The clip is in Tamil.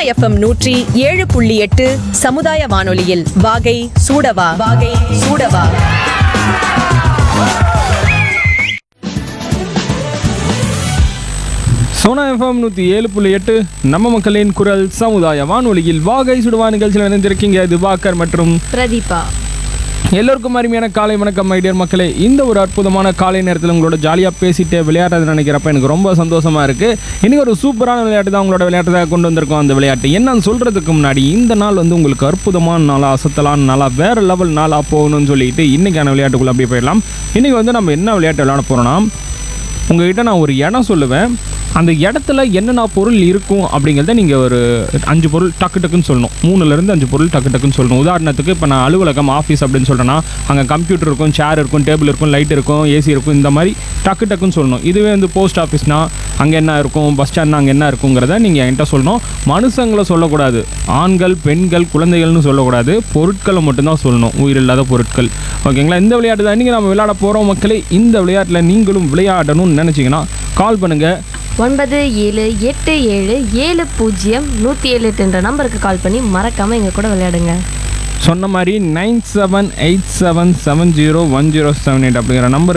எஃப்எம் நூற்றி ஏழு புள்ளி எட்டு சமுதாய வானொலியில் வாகை சூடவா வாகை சூடவா சோனா எஃப்எம் நூற்றி ஏழு புள்ளி எட்டு நம்ம மக்களின் குரல் சமுதாய வானொலியில் வாகை சுடுவா நிகழ்ச்சியில் இணைந்திருக்கீங்க இது வாக்கர் மற்றும் பிரதீபா எல்லோருக்கும் அருமையான காலை வணக்கம் மைடியர் மக்களே இந்த ஒரு அற்புதமான காலை நேரத்தில் உங்களோட ஜாலியாக பேசிட்டு விளையாடுறது நினைக்கிறப்ப எனக்கு ரொம்ப சந்தோஷமா இருக்கு இன்னைக்கு ஒரு சூப்பரான விளையாட்டு தான் உங்களோட விளையாட்டு கொண்டு வந்திருக்கோம் அந்த விளையாட்டு என்னன்னு சொல்றதுக்கு முன்னாடி இந்த நாள் வந்து உங்களுக்கு அற்புதமான நாளா அசத்தலான நாளா வேற லெவல் நாளா போகணும்னு சொல்லிட்டு இன்னைக்கான விளையாட்டுக்குள்ள அப்படியே போயிடலாம் இன்னைக்கு வந்து நம்ம என்ன விளையாட்டு விளையாட போறோம்னா உங்ககிட்ட நான் ஒரு இடம் சொல்லுவேன் அந்த இடத்துல என்னென்ன பொருள் இருக்கும் அப்படிங்கிறத நீங்கள் ஒரு அஞ்சு பொருள் டக்கு டக்குன்னு சொல்லணும் மூணுலேருந்து அஞ்சு பொருள் டக்கு டக்குன்னு சொல்லணும் உதாரணத்துக்கு இப்போ நான் அலுவலகம் ஆஃபீஸ் அப்படின்னு சொல்கிறேன்னா அங்கே கம்ப்யூட்டர் இருக்கும் சேர் இருக்கும் டேபிள் இருக்கும் லைட் இருக்கும் ஏசி இருக்கும் இந்த மாதிரி டக்கு டக்குன்னு சொல்லணும் இதுவே வந்து போஸ்ட் ஆஃபீஸ்னா அங்கே என்ன இருக்கும் பஸ் ஸ்டாண்ட்னா அங்கே என்ன இருக்குங்கிறத நீங்கள் என்கிட்ட சொல்லணும் மனுஷங்களை சொல்லக்கூடாது ஆண்கள் பெண்கள் குழந்தைகள்னு சொல்லக்கூடாது பொருட்களை மட்டும்தான் சொல்லணும் உயிரில்லாத பொருட்கள் ஓகேங்களா இந்த விளையாட்டு தான் இன்றைக்கி நம்ம விளையாட போகிறோம் மக்களே இந்த விளையாட்டில் நீங்களும் விளையாடணும்னு நினச்சிங்கன்னா கால் பண்ணுங்கள் ஒன்பது ஏழு எட்டு ஏழு ஏழு பூஜ்ஜியம் நூற்றி ஏழு எட்டுன்ற நம்பருக்கு கால் பண்ணி மறக்காமல் எங்கள் கூட விளையாடுங்க சொன்ன மாதிரி nine seven eight seven seven zero one zero seven eight அப்படிங்கிற நம்பர்